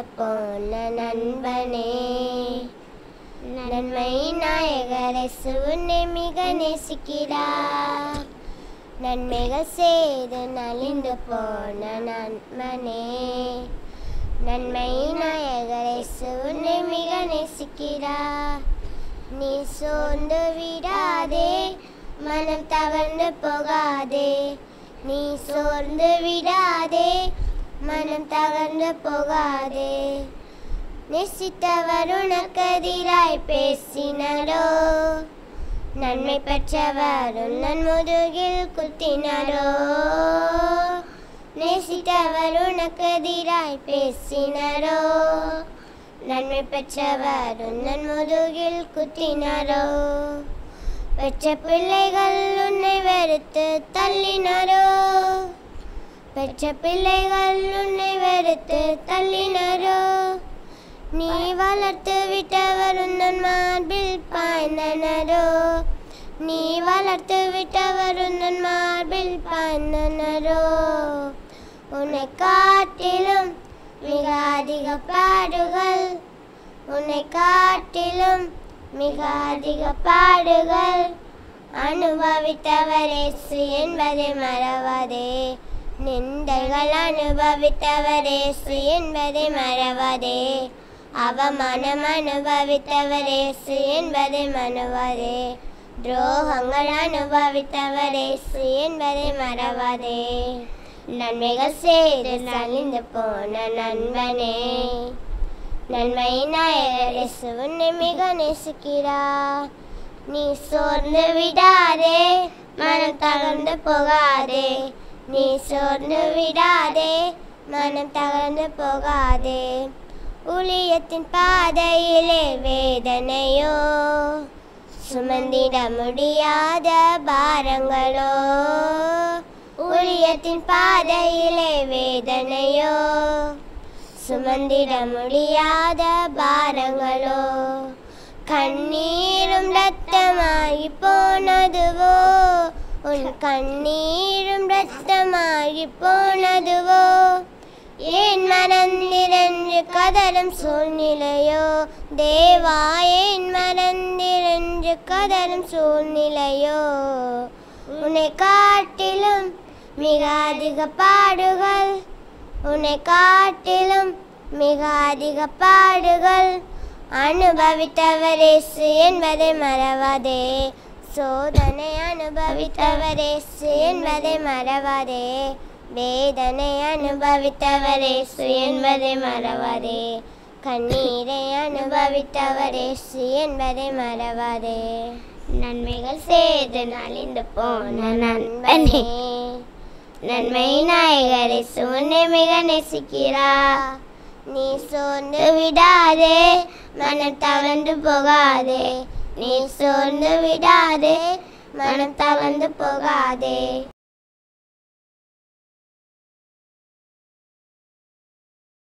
போன நண்பனே நன்மை நாயகரை உன்னை மிக நேசிக்கிறார் நன்மைகள் செய்து நலிந்து போன நண்பனே நன்மை நாயகரை உன்னை மிக நேசிக்கிறார் நீ சோர்ந்து விடாதே மனம் தவழ்ந்து போகாதே நீ சோர்ந்து விடாதே மனம் தகர்ந்து போகாதே நேசித்தவர் உனக்கெதிராய் பேசினாரோ நன்மை பெற்றவர் உன்னன் முதுகில் குத்தினாரோ நேசித்தவர் உனக்கெதிராய் பேசினாரோ நன்மை பெற்றவர் உன்னன் முதுகில் குத்தினாரோ பெற்ற பிள்ளைகள் உன்னை வெறுத்து தள்ளினாரோ பெற்ற பிள்ளைகள் உன்னை வெறுத்து தள்ளினாரோ நீ வளர்த்து விட்டவர் உந்தன் மார்பில் பாய்ந்தனரோ நீ வளர்த்து விட்டவர் உந்தன் மார்பில் பாய்ந்தனரோ உன்னை காட்டிலும் மிக அதிக பாடுகள் உன்னை காட்டிலும் மிக அதிக பாடுகள் அனுபவித்தவர் இயேசு என்பதை மறவாதே நிந்தைகள் அனுபவித்தவர் இயேசு என்பதை மறவாதே அவமானம் அனுபவித்தவர் இயேசு என்பதை மறவாதே துரோகங்கள் அனுபவித்தவர் இயேசு என்பதை மறவாதே நன்மைகள் செய்து நலிந்து போன நண்பனே நன்மை நாயகர் இயேசு உன்னை மிக நேசிக்கிறார் நீ சோர்ந்து விடாதே மனம் தகர்ந்து போகாதே நீ சோர்ந்து விடாதே மனம் தகர்ந்து போகாதே ஊழியத்தின் பாதையிலே வேதனையோ சுமந்திட முடியாத பாரங்களோ ஊழியத்தின் பாதையிலே வேதனையோ சுமந்திட முடியாத பாரங்களோ கண்ணீரும் ரத்தமாகி போனதுவோ உன் கண்ணீரும் ரத்தமாகி போனதுவோ ஏன் மறந்திரன்று கதரும் சூழ்நிலையோ தேவா ஏன் மறந்திரன்று கதரும் சூழ்நிலையோ உன்னை காட்டிலும் மிக அதிக பாடுகள் உன்னை காட்டிலும் மிக அதிக பாடுகள் அனுபவித்தவர் இயேசு என்பதை மறவாதே சோதனை அனுபவித்தவர் இயேசு என்பதை மறவாதே வேதனை அனுபவித்தவர் இயேசு என்பதை மறவாதே கண்ணீரை அனுபவித்தவர் இயேசு என்பதை மறவாதே நன்மைகள் செய்து நலிந்து போன நண்பனே நன்மை நாயகரை சூழ்நிலை மிக நேசிக்கிறா நீ சோர்ந்து விடாதே மனம் தவழ்ந்து போகாதே நீ சோர்ந்து விடாதே மனம் தவழ்ந்து போகாதே